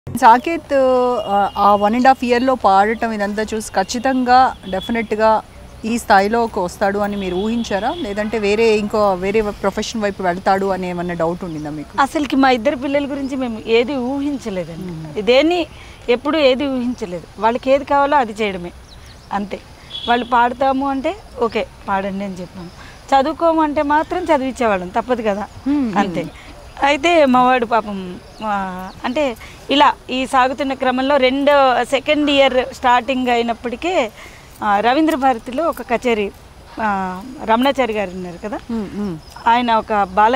సాకేత్ ఆ, ఆ one and half ఇయర్లో పాడటం ఇదంతా చూసి ఖచ్చితంగా డెఫినెట్గా ఈ స్థాయిలోకి వస్తాడు అని మీరు ఊహించారా లేదంటే వేరే ఇంకో వేరే ప్రొఫెషన్ వైపు వెళ్తాడు అని ఏమన్నా డౌట్ ఉండిందా మీకు అసలుకి మా ఇద్దరు పిల్లల గురించి మేము ఏది ఊహించలేదండి దేన్ని ఎప్పుడు ఏది ఊహించలేదు వాళ్ళకి ఏది కావాలో అది చేయడమే అంతే వాళ్ళు పాడతాము అంటే ఓకే పాడండి అని చెప్పాము చదువుకోమంటే మాత్రం చదివించేవాళ్ళం తప్పదు కదా అంతే అయితే మావాడు పాపం ఆ, అంటే ఇలా ఈ సాగుతున్న క్రమంలో రెండో సెకండ్ ఇయర్ స్టార్టింగ్ అయినప్పటికే ఆ, రవీంద్ర భారతిలో ఒక కచేరీ ఆ, రమణాచారి గారు ఉన్నారు కదా ఆయన ఒక బాల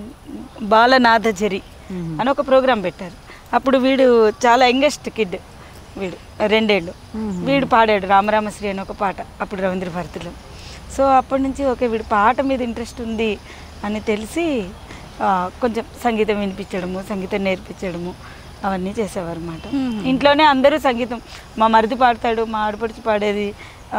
బాలనాథజరి అని ఒక ప్రోగ్రాం పెట్టారు అప్పుడు వీడు చాలా యంగెస్ట్ కిడ్ వీడు రెండేళ్ళు వీడు పాడాడు రామరామశ్రీ అని ఒక పాట అప్పుడు రవీంద్ర భారతిలో సో అప్పటి నుంచి ఓకే వీడు పాట మీద ఇంట్రెస్ట్ ఉంది అని తెలిసి ఆ, కొంచెం సంగీతం వినిపించడము సంగీతం నేర్పించడము అవన్నీ చేసేవారు అనమాట ఇంట్లోనే అందరూ సంగీతం మా మరిది పాడతాడు మా ఆడపడుచు పాడేది ఆ,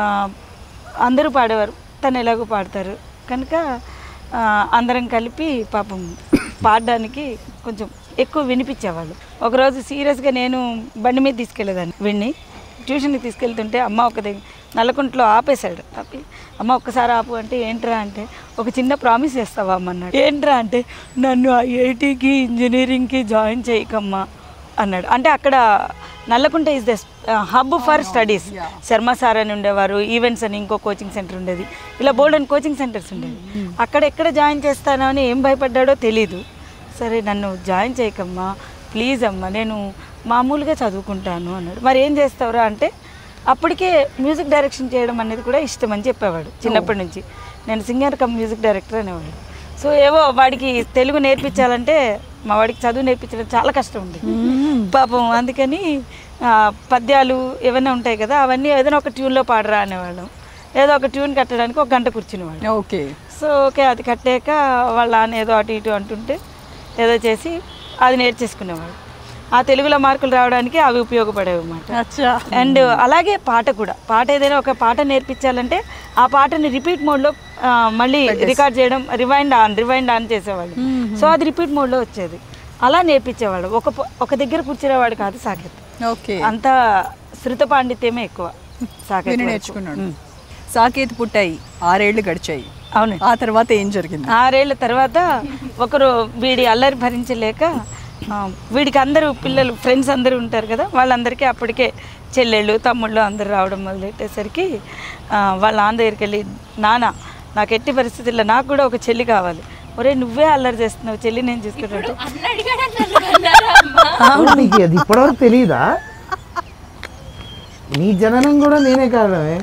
అందరూ పాడేవారు తను ఎలాగో పాడతారు కనుక ఆ, అందరం కలిపి పాపం పాడడానికి కొంచెం ఎక్కువ వినిపించేవాళ్ళు ఒకరోజు సీరియస్గా నేను బండి మీద తీసుకెళ్ళేదాన్ని విన్ని ట్యూషన్కి తీసుకెళ్తుంటే అమ్మ ఒక దగ్గర నల్లకుంటలో ఆపేశాడు ఆపి అమ్మ ఒక్కసారి ఆపు అంటే ఏంట్రా అంటే ఒక చిన్న ప్రామిస్ చేస్తావా అమ్మ అన్నాడు ఏంట్రా అంటే నన్ను ఐఐటికి ఇంజనీరింగ్కి జాయిన్ చేయకమ్మా అన్నాడు అంటే అక్కడ Nallakunta is the hub for studies Sharma sir అని ఉండేవారు ఈవెంట్స్ అని ఇంకో కోచింగ్ సెంటర్ ఉండేది ఇలా బోల్డ్ అండ్ కోచింగ్ సెంటర్స్ ఉండేవి అక్కడ ఎక్కడ జాయిన్ చేస్తానో అని ఏం భయపడ్డాడో తెలీదు సరే నన్ను జాయిన్ చేయకమ్మా ప్లీజ్ అమ్మా నేను మామూలుగా చదువుకుంటాను అన్నాడు మరి ఏం చేస్తావురా అంటే అప్పటికే మ్యూజిక్ డైరెక్షన్ చేయడం అనేది కూడా ఇష్టం అని చెప్పేవాడు చిన్నప్పటి నుంచి నేను సింగర్ కమ్ మ్యూజిక్ డైరెక్టర్ అనేవాడు సో ఏవో వాడికి తెలుగు నేర్పించాలంటే మా వాడికి చదువు నేర్పించడం చాలా కష్టం ఉంది పాపం అందుకని ఆ, పద్యాలు ఏమైనా ఉంటాయి కదా అవన్నీ ఏదైనా ఒక ట్యూన్లో పాడరా అనేవాళ్ళం ఏదో ఒక ట్యూన్ కట్టడానికి ఒక గంట కూర్చునేవాడు ఓకే సో ఓకే అది కట్టాక వాళ్ళ నాన్న ఏదో అటు ఇటు అంటుంటే ఏదో చేసి అది నేర్చేసుకునేవాడు ఆ తెలుగులో మార్కులు రావడానికి అవి ఉపయోగపడేవి అన్నమాట అచ్చా అండ్ అలాగే పాట కూడా పాట ఏదైనా ఒక పాట నేర్పించాలంటే ఆ పాటని రిపీట్ మోడ్లో మళ్ళీ రికార్డ్ చేయడం రివైండ్ ఆన్ రివైండ్ ఆన్ చేసేవాళ్ళు సో అది రిపీట్ మోడ్లో వచ్చేది అలా నేర్పించేవాడు ఒక ప- ఒక దగ్గర కూర్చునేవాడు కాదు సాకేత్ ఓకే అంత శృత పాండిత్యమే ఎక్కువ సాకేత్ విని వరకు. నేర్చుకున్నాడు సాకేత్ పుట్టాయి ఆరేళ్లు గడిచాయి అవునండి ఆ తర్వాత ఏం జరిగింది ఆరేళ్ల తర్వాత ఒకరు వీడి అల్లరి భరించలేక ఆ, వీడికి అందరూ పిల్లలు ఫ్రెండ్స్ అందరూ ఉంటారు కదా వాళ్ళందరికీ అప్పటికే చెల్లెళ్ళు తమ్ముళ్ళు అందరూ రావడం మొదలెట్టేసరికి ఆ, వాళ్ళ నాన్న దగ్గరికి వెళ్ళి నాన్న నాకు ఎట్టి పరిస్థితుల్లో నాకు కూడా ఒక చెల్లి కావాలి ఒరే నువ్వే అల్లరి చేస్తున్నావు చెల్లి నేను చూసుకుంటుంటే అవును, నీకు అది ఇప్పటివరకు తెలియదా నీ జననం కూడా నేనే కారణమే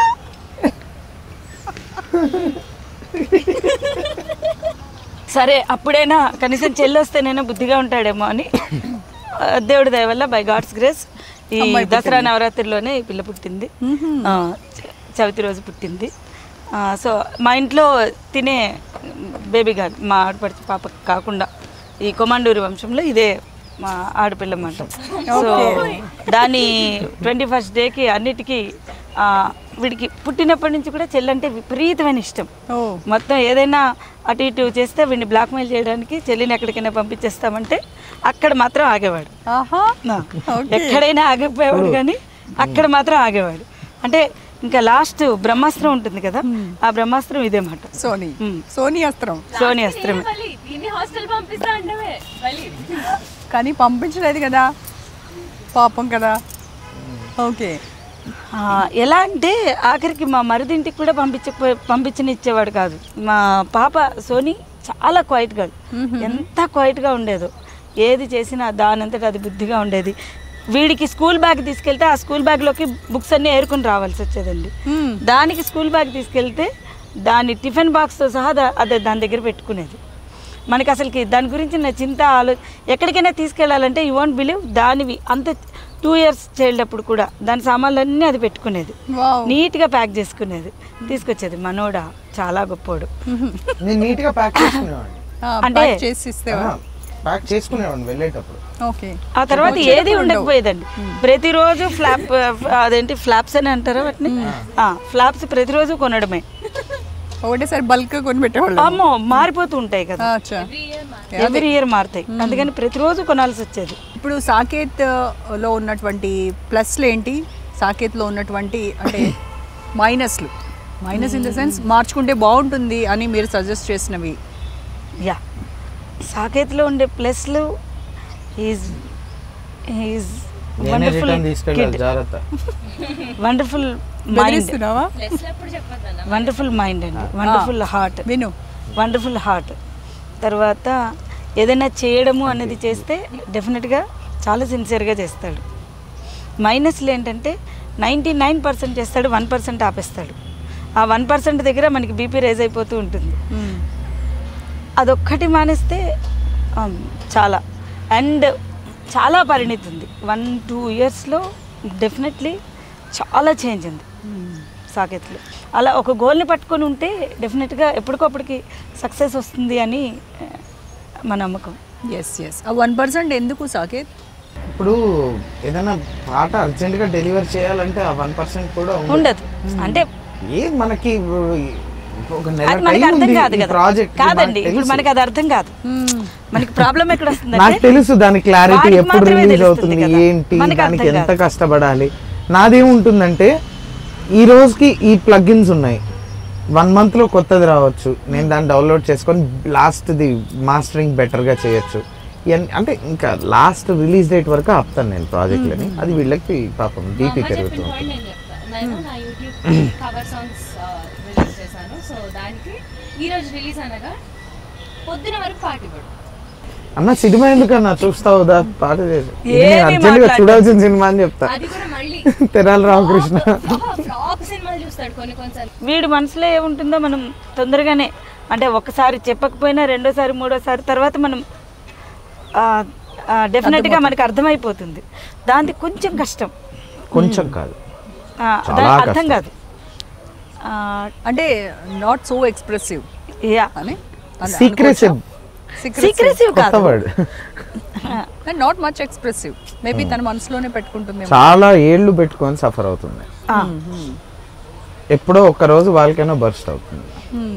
సరే అప్పుడైనా కనీసం చెల్లి వస్తేనైనా బుద్ధిగా ఉంటాడేమో అని ఆ, దేవుడి దయ వల్ల బై గాడ్స్ గ్రేస్ ఈ దసరా నవరాత్రిలోనే ఈ పిల్ల పుట్టింది ఆ, చ- చవితి రోజు పుట్టింది ఆ, సో మా ఇంట్లో తినే బేబీ గార్ల్ మా ఆడపడిచి పాప కాకుండా ఈ కొమాండూరి వంశంలో ఇదే మా ఆడపిల్ల అన్నమాట సో దాని ట్వంటీ ఫస్ట్ డేకి అన్నిటికీ ఆ, వీడికి పుట్టినప్పటి నుంచి కూడా చెల్లంటే విపరీతమైన ఇష్టం ఓ మొత్తం ఏదైనా అటు ఇటు చేస్తే వీడిని బ్లాక్మెయిల్ చేయడానికి చెల్లిని ఎక్కడికైనా పంపించేస్తామంటే అక్కడ మాత్రం ఆగేవాడు ఆహా నా. Okay. ఎక్కడైనా ఆగిపోయేవాడు కానీ అక్కడ మాత్రం ఆగేవాడు అంటే ఇంకా లాస్ట్ బ్రహ్మాస్త్రం ఉంటుంది కదా ఆ బ్రహ్మాస్త్రం ఇదే మాట సోనీ మ్మ్. సోనీ అస్త్రం సోని అస్త్రమే దీన్ని హాస్టల్ పంపిస్తా అంటే మళ్ళీ కానీ పంపించలేదు కదా పాపం కదా ఓకే ఆ, ఎలా అంటే ఆఖరికి మా మరిదింటికి కూడా పంపించకపో పంపించనిచ్చేవాడు కాదు మా పాప సోని చాలా క్వైట్ గర్ల్ ఎంత క్వైట్గా ఉండేదో ఏది చేసినా దానంతట అది బుద్ధిగా ఉండేది వీడికి స్కూల్ బ్యాగ్ తీసుకెళ్తే ఆ స్కూల్ బ్యాగ్లోకి బుక్స్ అన్నీ ఏరుకుని రావాల్సి వచ్చేదండి దానికి స్కూల్ బ్యాగ్ తీసుకెళ్తే దాని టిఫిన్ బాక్స్తో సహా దా- అదే దాని దగ్గర పెట్టుకునేది మనకి అసలుకి దాని గురించి నా చింత ఆలో ఎక్కడికైనా తీసుకెళ్ళాలంటే యూ వాంట్ బిలీవ్ దానివి అంత టూ ఇయర్స్ చైల్డ్ అప్పుడు కూడా దాని సామాన్లన్నీ అది పెట్టుకునేది వావ్ నీట్గా ప్యాక్ చేసుకునేది తీసుకొచ్చేది మనోడా చాలా గొప్పోడు నేను నీట్గా ప్యాక్ చేసుకునేవాడిని అంటే- ప్యాక్ చేసి ఇస్తేవా ప్యాక్ చేసుకునేవాడిని వెళ్ళేటప్పుడు ఓకే ఆ తర్వాత ఏది ఉండకపోయేదండి ప్రతిరోజు ఫ్లాప్ అదేంటి ఫ్లాప్స్ అని అంటారా వాటిని ఫ్లాప్స్ ప్రతిరోజు కొనడమే ఒకటేసారి బల్క్ కొని పెట్టేవాళ్ళు అమ్మో మారిపోతూ ఉంటాయి కదా అచ్చా ఎవ్రీ ఇయర్ ఎవ్రీ ఇయర్ మారుతాయి అందుకని ప్రతిరోజు కొనాల్సి వచ్చేది ఇప్పుడు సాకేత్ లో ఉన్నటువంటి ప్లస్లు ఏంటి సాకేత్లో ఉన్నటువంటి అంటే మైనస్లు మైనస్ ఇన్ ద సెన్స్ మార్చుకుంటే బాగుంటుంది అని మీరు సజెస్ట్ చేసినవి యా సాకేత్లో ఉండే ప్లస్లు ఈజ్ ఈజ్ నేనే వండర్ఫుల్ రిటర్న్ తీసుకెళ్ళాలి జాగ్రత్త వండర్ఫుల్ మైండ్ బెదిరిస్తున్నావా లెస్ ఎప్పుడు చెప్పొద్దన్న వండర్ఫుల్ మైండ్ అండి వండర్ఫుల్ హార్ట్ విను వండర్ఫుల్ హార్ట్ తర్వాత ఏదైనా చేయడము అనేది చేస్తే డెఫినెట్గా చాలా సిన్సియర్గా చేస్తాడు మైనస్లు ఏంటంటే నైంటీ నైన్ పర్సెంట్ చేస్తాడు వన్ పర్సెంట్ ఆపేస్తాడు ఆ వన్ పర్సెంట్ దగ్గర మనకి బీపీ రేజ్ అయిపోతూ ఉంటుంది అదొక్కటి మానేస్తే um, చాలా అండ్ చాలా పరిణితి ఉంది వన్ టూ ఇయర్స్లో డెఫినెట్లీ చాలా చేంజ్ ఉంది సాకెత్లో అలా ఒక గోల్ని పట్టుకొని ఉంటే డెఫినెట్గా ఎప్పటికప్పటికి సక్సెస్ వస్తుంది అని ఆ, మా నమ్మకం ఎస్ ఎస్ ఆ వన్ పర్సెంట్ ఎందుకు సాకేత్ ఇప్పుడు ఏదైనా పాట అర్జెంట్ గా డెలివర్ చేయాలంటే ఆ వన్ పర్సెంట్ కూడా ఉండదు. ఉండదు అంటే ఏ మనకి ఒక నెల అది మనకి టైం అర్థం ఉంది కాదు ఈ కదా ప్రాజెక్ట్ కాదండి ఇప్పుడు మనకి అది అర్థం కాదు మనకి ప్రాబ్లం ఎక్కడ నాకు వస్తుందంటే తెలుసు దాని క్లారిటీ వాడికి ఎప్పుడు మాత్రమే రిలీజ్ తెలుస్తుంది అవుతుంది కదా. ఏంటి మనకి దానికి అర్థం ఎంత కాదు. కష్టపడాలి నాదేముంటుందంటే ఈ రోజుకి ఈ ప్లగిన్స్ ఉన్నాయి వన్ మంత్ లో కొత్తది రావచ్చు నేను దాన్ని డౌన్లోడ్ చేసుకొని లాస్ట్ ది మాస్టరింగ్ బెటర్ గా చేయొచ్చు ఇవన్నీ- అంటే ఇంకా లాస్ట్ రిలీజ్ డేట్ వరకు ఆపుతాను నేను ప్రాజెక్ట్లని అది వీళ్ళకి పాపం మా బీపీ అమ్మ చెప్పిన పెరుగుతుంది పాయింట్ నేను చెప్తా నేను నా యూట్యూబ్ కవర్ సాంగ్స్ రిలీజ్ చేశాను సో దానికి ఈ రోజు రిలీజ్ అనగా పొద్దున వరకు పాట ఇవ్వడు అన్న సినిమా ఎందుకన్నా చూస్తావు దా పాట చేసి ఇది ఏమీ నేను అర్జెంట్ గా మాట్లాడలేదు. చూడాల్సిన సినిమా అని చెప్తా అది కూడా మళ్ళీ తెనాలి రామకృష్ణ ఫ్లాప్ సినిమాలు చూస్తాడు కొన్ని కొన్నిసార్లు వీడి మనసులో ఏముంటుందో మనం తొందరగానే అంటే ఒకసారి చెప్పకపోయినా రెండోసారి మూడోసారి తర్వాత మనం డెఫినెట్గా మనకి అర్థమైపోతుంది దానికి కొంచెం కష్టం కొంచెం కాదు ఆ, చాలా దానికి అర్థం కష్టం. కాదు ఆ, అంటే నాట్ సో ఎక్స్ప్రెసివ్ యా అని సీక్రెసివ్ సీక్రెసివ్ కొత్త కాదు word not much expressive maybe తన మనసులోనే పెట్టుకుంటుంది చాలా ఏళ్ళు పెట్టుకొని సఫర్ అవుతుంది ఆ, ఎప్పుడో ఒక్క రోజు వాళ్ళకైనా బర్స్ట్ అవుతుంది